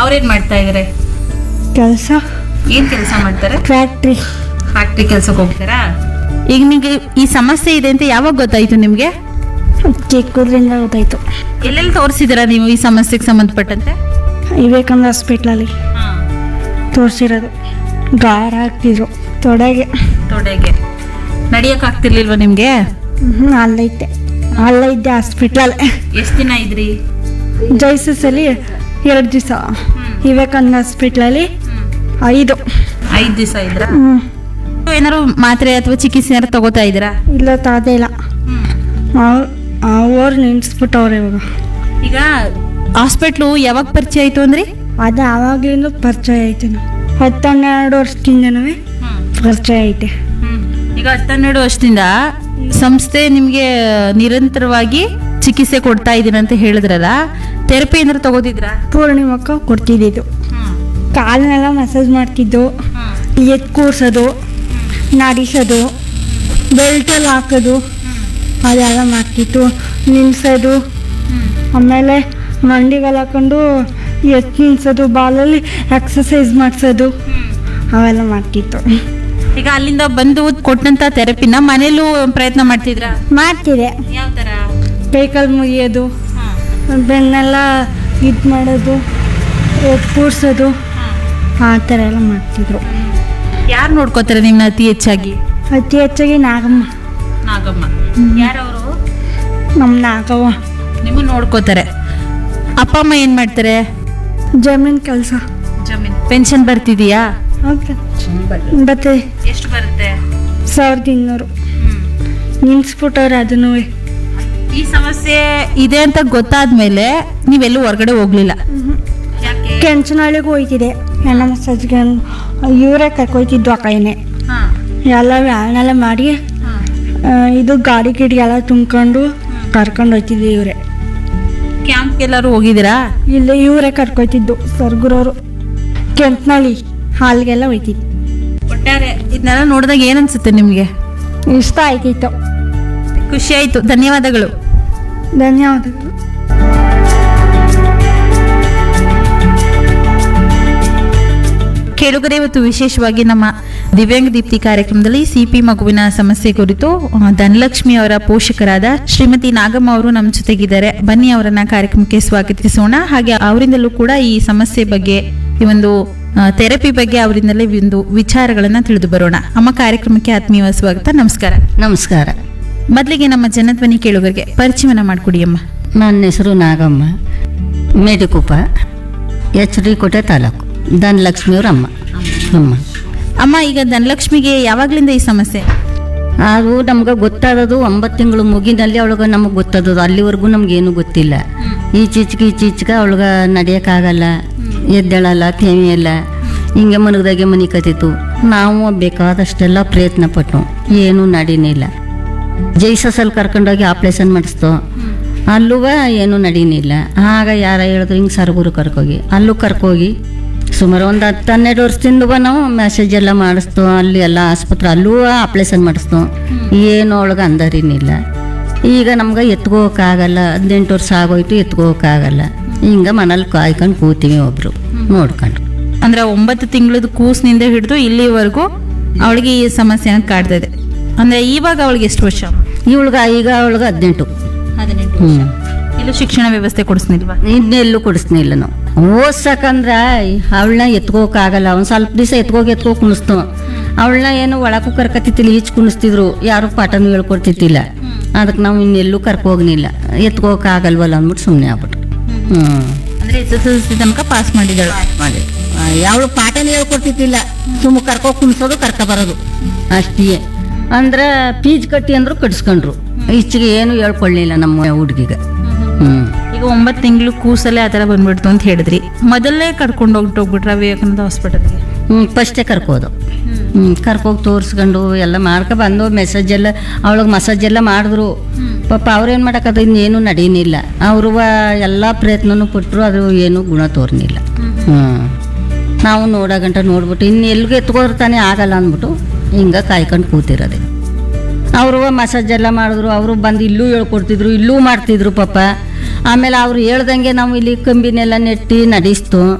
ಅವ್ರೇನ್ ಮಾಡ್ತಾ ಇದಾರೆ ಕೆಲಸ ಏನ್ ಕೆಲಸ ಮಾಡ್ತಾರೆ ಫ್ಯಾಕ್ಟ್ರಿ ಫ್ಯಾಕ್ಟ್ರಿ ಕೆಲ್ಸಕ್ಕೆ ಹೋಗ್ತಾರಾ ಈಗ ನಿಮ್ಗೆ ಈ ಸಮಸ್ಯೆ ಇದೆ ಅಂತ ಯಾವಾಗ ಗೊತ್ತಾಯ್ತು ನಿಮ್ಗೆ ಚಿಕ್ಕದ್ರಿಂದ ಗೊತ್ತಾಯ್ತು ಎಲ್ಲೆಲ್ಲಿ ತೋರಿಸಿದಿರಾ ನೀವು ಈ ಸಮಸ್ಯೆಗೆ ಸಂಬಂಧಪಟ್ಟಂತೆ ವಿವೇಕಾನಂದ ಹಾಸ್ಪಿಟ್ಲಲ್ಲಿ ತೋರಿಸಿರೋದು ಗಾರ ಹಾಕ್ತಿದ್ರು ತೊಡೆಗೆ ತೊಡೆಗೆ ನಡಿಯಕ್ ಆಗ್ತಿರ್ಲಿಲ್ವಾ ನಿಮ್ಗೆ ಹ್ಞೂ ಅಲ್ಲೈತೆ ಅಲ್ಲೈತೆ ಹಾಸ್ಪಿಟ್ಲಲ್ಲಿ ಎಷ್ಟ್ ದಿನ ಇದ್ರಿ ಜೈಸಸಲ್ಲಿ ಎರಡು ದಿವಸ ವಿವೇಕಾನಂದ ಹಾಸ್ಪಿಟ್ಲಲ್ಲಿ ಐದು ಐದ್ ದಿವಸ ಇದ್ರ ಹ್ಞೂ ಏನಾರು ಮಾತ್ರೆ ಅಥವಾ ಚಿಕಿತ್ಸೆ ಏನಾರು ತಗೋತಾ ಇದ್ದೀರಾ ಇಲ್ಲ ತಾದೇ ಇಲ್ಲ ಅವ್ರು ನಿನ್ಸ್ಬಿಟ್ಟವ್ರೆ ಇವಾಗ ಈಗ ಹಾಸ್ಪಿಟ್ಲು ಯಾವಾಗ ಪರಿಚಯ ಆಯ್ತು ಅಂದ್ರಿ ಅದು ಆವಾಗ್ಲಿಂದ ಪರಿಚಯ ಐತೆ ನಾವು ಹತ್ತು ಹನ್ನೆರಡು ವರ್ಷದಿಂದನೂ ಪರಿಚಯ ಐತೆ ಈಗ ಹತ್ತೆರಡು ವರ್ಷದಿಂದ ಸಂಸ್ಥೆ ನಿಮ್ಗೆ ನಿರಂತರವಾಗಿ ಚಿಕಿತ್ಸೆ ಕೊಡ್ತಾ ಇದೀನಿ ಅಂತ ಹೇಳಿದ್ರಲ್ಲ ಥೆರಪಿ ಏನಾರು ತಗೋತಿದ್ರಾ ಪೂರ್ಣಿಮಕ್ಕ ಕೊಡ್ತಿದ್ದಿದ್ದು ಕಾಲನ್ನೆಲ್ಲ ಮಸಾಜ್ ಮಾಡ್ತಿದ್ದು ಎದ್ದು ಕೂರ್ಸೋದು ನಾಡಿಸೋದು ಬೆಲ್ಟಲ್ಲಿ ಹಾಕೋದು ಅದೆಲ್ಲ ಮಾಡ್ತಿತ್ತು ನಿಲ್ಸೋದು ಆಮೇಲೆ ಮಂಡಿಗೆಲ್ಲ ಹಾಕೊಂಡು ಎತ್ತು ನಿಲ್ಸೋದು ಬಾಲಲ್ಲಿ ಎಕ್ಸಸೈಸ್ ಮಾಡಿಸೋದು ಅವೆಲ್ಲ ಮಾಡ್ತಿತ್ತು ಈಗ ಅಲ್ಲಿಂದ ಬಂದು ಕೊಟ್ಟಂತ ಥೆರಪಿನ ಮನೇಲೂ ಪ್ರಯತ್ನ ಮಾಡ್ತಿದ್ರಾ ಮಾಡ್ತಿದೆ ಯಾವ ತರ ಕೈಕಾಲು ಮುಗಿಯೋದು ಬೆನ್ನೆಲ್ಲ ಇದು ಮಾಡೋದು ಎದ್ದು ಕೂರ್ಸೋದು ಆ ಥರ ಎಲ್ಲ ಮಾಡ್ತಿದ್ರು ಯಾರು ನೋಡ್ಕೋತಾರೆ ನಿಮ್ನ ಅತಿ ಹೆಚ್ಚಾಗಿ ಅತಿ ಹೆಚ್ಚಾಗಿ ನಾಗಮ್ಮ ನಾಗಮ್ಮ ಯಾರವರು ನಮ್ಮ ನಾಗವ್ವ ನಿಮ್ಮ ನೋಡ್ಕೋತಾರೆ ಅಪ್ಪ ಅಮ್ಮ ಏನ್ ಮಾಡ್ತಾರೆ ಜಮೀನ್ ಕೆಲಸ ಜಮೀನ್ ಪೆನ್ಷನ್ ಬರ್ತಿದೀಯಾ ಬತ್ತೆ ಎಷ್ಟು ಬರುತ್ತೆ ಸಾವಿರದ ಇನ್ನೂರು ನಿನ್ಸ್ಬಿಟ್ಟವ್ರೆ ಅದನ್ನು ಈ ಸಮಸ್ಯೆ ಇದೆ ಅಂತ ಗೊತ್ತಾದ್ಮೇಲೆ ನೀವೆಲ್ಲೂ ಹೊರಗಡೆ ಹೋಗ್ಲಿಲ್ಲ ಯಾಕೆ ಕೆಂಚನಹಳ್ಳಿಗೆ ಹೋಯ್ತಿದೆ ಹೆಣ್ಣ ಮಸಾಜ್ಗೆ ಇವರೇ ಕರ್ಕೊಯ್ತಿದ್ದು ಆ ಕೈನೇ ಹಾ ಎಲ್ಲ ವ್ಯಾನೆಲ್ಲ ಮಾಡಿ ಹಾ ಆ, ಇದು ಗಾಡಿ ಗಿಡಿ ಎಲ್ಲ ತುಂಬ್ಕೊಂಡು ಕರ್ಕೊಂಡು ಹೋಯ್ತಿದ್ದೆ ಇವರೇ ಕ್ಯಾಂಪ್ ಎಲ್ಲರೂ ಹೋಗಿದ್ದೀರಾ ಇಲ್ಲೇ ಇವರೇ ಕರ್ಕೊಯ್ತಿದ್ದು ಸರ್ಗುರವರು ಕೆಂಪನಹಳ್ಳಿ ಹಾಲ್ಗೆಲ್ಲ ಹೋಯ್ತಿದ್ದು ಒಟ್ಟಾರೆ ಇದನ್ನೆಲ್ಲ ನೋಡಿದಾಗ ಏನ್ ಅನ್ಸುತ್ತೆ ನಿಮ್ಗೆ ಇಷ್ಟ ಆಯ್ತಿತ್ತು ಖುಷಿ ಆಯ್ತು ಧನ್ಯವಾದಗಳು ಧನ್ಯವಾದಗಳು ಕೇಳುಗರೆ ಇವತ್ತು ವಿಶೇಷವಾಗಿ ನಮ್ಮ ದಿವ್ಯಾಂಗ ದೀಪ್ತಿ ಕಾರ್ಯಕ್ರಮದಲ್ಲಿ ಸಿಪಿ ಮಗುವಿನ ಸಮಸ್ಯೆ ಕುರಿತು ಆ, ಧನಲಕ್ಷ್ಮಿ ಅವರ ಪೋಷಕರಾದ ಶ್ರೀಮತಿ ನಾಗಮ್ಮ ಅವರು ನಮ್ಮ ಜೊತೆಗಿದ್ದಾರೆ ಬನ್ನಿ ಅವರನ್ನ ಕಾರ್ಯಕ್ರಮಕ್ಕೆ ಸ್ವಾಗತಿಸೋಣ ಹಾಗೆ ಅವರಿಂದಲೂ ಕೂಡ ಈ ಸಮಸ್ಯೆ ಬಗ್ಗೆ ಈ ಒಂದು ಥೆರಪಿ ಬಗ್ಗೆ ಅವರಿಂದಲೇ ಒಂದು ವಿಚಾರಗಳನ್ನ ತಿಳಿದು ಬರೋಣ ಅಮ್ಮ ಕಾರ್ಯಕ್ರಮಕ್ಕೆ ಆತ್ಮೀಯ ಸ್ವಾಗತ ನಮಸ್ಕಾರ ನಮಸ್ಕಾರ ಮೊದಲಿಗೆ ನಮ್ಮ ಜನಧ್ವನಿ ಕೇಳುಗರಿಗೆ ಪರಿಚಯವನ್ನ ಮಾಡಿಕೊಡಿ ಅಮ್ಮ ನನ್ನ ಹೆಸರು ನಾಗಮ್ಮ ಮೇಡಿಕುಪ್ಪ ಎಚ್ ಡಿ ಕೋಟೆ ತಾಲೂಕು ಧನಲಕ್ಷ್ಮಿಯವ್ರ ಅಮ್ಮ ಅಮ್ಮ ಅಮ್ಮ ಈಗ ಧನಲಕ್ಷ್ಮಿಗೆ ಯಾವಾಗ್ಲಿಂದ ಈ ಸಮಸ್ಯೆ ಅದು ನಮ್ಗೆ ಗೊತ್ತಾದದು ಒಂಬತ್ತು ತಿಂಗಳು ಮುಗಿನಲ್ಲಿ ಅವಳಿಗೆ ನಮಗೆ ಗೊತ್ತಾದದು ಅಲ್ಲಿವರೆಗೂ ನಮಗೇನು ಗೊತ್ತಿಲ್ಲ ಈಚೀಚೆಗೆ ಈಚೀಚೆಗೆ ಅವಳಿಗೆ ನಡೆಯೋಕ್ಕಾಗಲ್ಲ ಎದ್ದೇಳಲ್ಲ ತೇಮಿಯಲ್ಲ ಹಿಂಗೆ ಮನಗದಾಗೆ ಮನೆ ಕತ್ತಿತ್ತು ನಾವು ಬೇಕಾದಷ್ಟೆಲ್ಲ ಪ್ರಯತ್ನ ಪಟ್ಟು ಏನೂ ನಡೀನಿಲ್ಲ ಜೈಸಸಲ್ಲಿ ಕರ್ಕೊಂಡೋಗಿ ಆಪ್ರೇಷನ್ ಮಾಡಿಸ್ತೋ ಅಲ್ಲೂ ಏನೂ ನಡೀನಿಲ್ಲ ಆಗ ಯಾರ ಹೇಳಿದ್ರು ಹಿಂಗೆ ಸರ್ಗುರು ಕರ್ಕೋಗಿ ಅಲ್ಲೂ ಕರ್ಕೋಗಿ ಸುಮಾರು ಒಂದು ಹತ್ತು ಹನ್ನೆರಡು ವರ್ಷದಿಂದ ನಾವು ಮೆಸೇಜ್ ಎಲ್ಲ ಮಾಡಿಸ್ತು ಅಲ್ಲಿ ಎಲ್ಲ ಆಸ್ಪತ್ರೆ ಅಲ್ಲೂ ಆಪ್ರೇಷನ್ ಮಾಡಿಸ್ತು ಏನು ಒಳಗೆ ಅಂದರಿನಿಲ್ಲ ಈಗ ನಮ್ಗೆ ಎತ್ಕೋಕ್ಕಾಗಲ್ಲ ಹದಿನೆಂಟು ವರ್ಷ ಆಗೋಯ್ತು ಎತ್ಕೋಕ್ಕಾಗಲ್ಲ ಹಿಂಗೆ ಮನೇಲಿ ಕಾಯ್ಕೊಂಡು ಕೂತೀವಿ ಒಬ್ರು ನೋಡ್ಕೊಂಡು ಅಂದ್ರೆ ಒಂಬತ್ತು ತಿಂಗಳದ ಕೂಸಿನಿಂದ ಹಿಡಿದು ಇಲ್ಲಿವರೆಗೂ ಅವಳಿಗೆ ಈ ಸಮಸ್ಯೆ ಕಾಡ್ತಾ ಇದೆ ಅಂದ್ರೆ ಇವಾಗ ಅವಳಿಗೆ ಎಷ್ಟು ವರ್ಷ ಇವಳ್ಗೆ ಈಗ ಅವಳಿಗೆ ಹದಿನೆಂಟು ಹದಿನೆಂಟು ಹ್ಞೂ ಇಲ್ಲೂ ಶಿಕ್ಷಣ ವ್ಯವಸ್ಥೆ ಕೊಡಿಸ್ನಿಲ್ವಾ ಇನ್ನೆಲ್ಲೂ ಕೊಡಿಸ್ನಿಲ್ಲ ನಾವು ಓದ್ಸಕಂದ್ರ ಅವಳನ್ನ ಎತ್ಕೋಕಾಗಲ್ಲ ಒಂದು ಸ್ವಲ್ಪ ದಿವಸ ಎತ್ಕೋಗಿ ಎತ್ಕೋ ಕುಣಿಸ್ತು ಅವಳನ್ನ ಏನು ಒಳಕ್ಕೂ ಕರ್ಕತ್ತಿತ್ತಿಲ್ಲ ಈಚ್ ಕುಣಿಸ್ತಿದ್ರು ಯಾರು ಪಾಠನೂ ಹೇಳ್ಕೊಡ್ತಿತ್ತಿಲ್ಲ ಅದಕ್ಕೆ ನಾವು ಇನ್ನೆಲ್ಲೂ ಕರ್ಕೋಗ್ನಿಲ್ಲ ಎತ್ಕೋಕಾಗಲ್ವಲ್ಲ ಅಂದ್ಬಿಟ್ಟು ಸುಮ್ಮನೆ ಆಗ್ಬಿಟ್ರು ಹ್ಞೂ ಅಂದ್ರೆ ಎಸ್ ಎಸ್ ಎಲ್ ಸಿ ತನಕ ಪಾಸ್ ಮಾಡಿದಳು ಮಾಡಿ ಯಾವಳು ಪಾಠನೇ ಹೇಳ್ಕೊಡ್ತಿದ್ದಿಲ್ಲ ಸುಮ್ಮ ಕರ್ಕೊ ಕುಣಿಸೋದು ಕರ್ಕೊ ಬರೋದು ಅಷ್ಟೇ ಅಂದ್ರೆ ಫೀಸ್ ಕಟ್ಟಿ ಅಂದ್ರು ಕಟ್ಸ್ಕೊಂಡ್ರು ಈಚೆಗೆ ಏನು ಹೇಳ್ಕೊಳ್ಳಿಲ್ಲ ನಮ್ಮ ಹುಡುಗಿಗೆ ಹ್ಞೂ ಈಗ ಒಂಬತ್ತು ತಿಂಗಳು ಕೂಸಲ್ಲೇ ಆ ಥರ ಬಂದ್ಬಿಡ್ತು ಅಂತ ಹೇಳಿದ್ರಿ ಮೊದಲೇ ಕರ್ಕೊಂಡು ಹೋಗ್ಬಿಟ್ರ ವಿವೇಕಾನಂದ ಹಾಸ್ಪಿಟಲ್ಗೆ ಹ್ಞೂ ಫಸ್ಟೇ ಕರ್ಕೋದು ಹ್ಞೂ ಕರ್ಕೋಗಿ ತೋರಿಸ್ಕೊಂಡು ಎಲ್ಲ ಮಾಡ್ಕೊ ಬಂದು ಮೆಸೇಜ್ ಎಲ್ಲ ಅವಳಿಗೆ ಮಸಾಜ್ ಎಲ್ಲ ಮಾಡಿದ್ರು ಪಾಪ ಅವ್ರೇನು ಮಾಡೋಕ್ಕದ ಇನ್ನೇನು ನಡೀನಿಲ್ಲ ಅವರು ಎಲ್ಲ ಪ್ರಯತ್ನನೂ ಪಟ್ಟರು ಅದು ಏನು ಗುಣ ತೋರ್ನಿಲ್ಲ ಹ್ಞೂ ನಾವು ನೋಡೋ ಗಂಟ ನೋಡ್ಬಿಟ್ಟು ಇನ್ನು ಎಲ್ಲಿಗೂ ಎತ್ಕೋದ್ರೆ ತಾನೇ ಆಗಲ್ಲ ಅಂದ್ಬಿಟ್ಟು ಹಿಂಗೆ ಕಾಯ್ಕೊಂಡು ಕೂತಿರೋದೆ ಅವರು ಮಸಾಜ್ ಎಲ್ಲ ಮಾಡಿದ್ರು ಅವರು ಬಂದು ಇಲ್ಲೂ ಹೇಳ್ಕೊಡ್ತಿದ್ರು ಇಲ್ಲೂ ಮಾಡ್ತಿದ್ರು ಪಾಪ ಆಮೇಲೆ ಅವ್ರು ಹೇಳ್ದಂಗೆ ನಾವು ಇಲ್ಲಿ ಕಂಬಿನೆಲ್ಲ ನೆಟ್ಟಿ ನಡೆಸ್ತು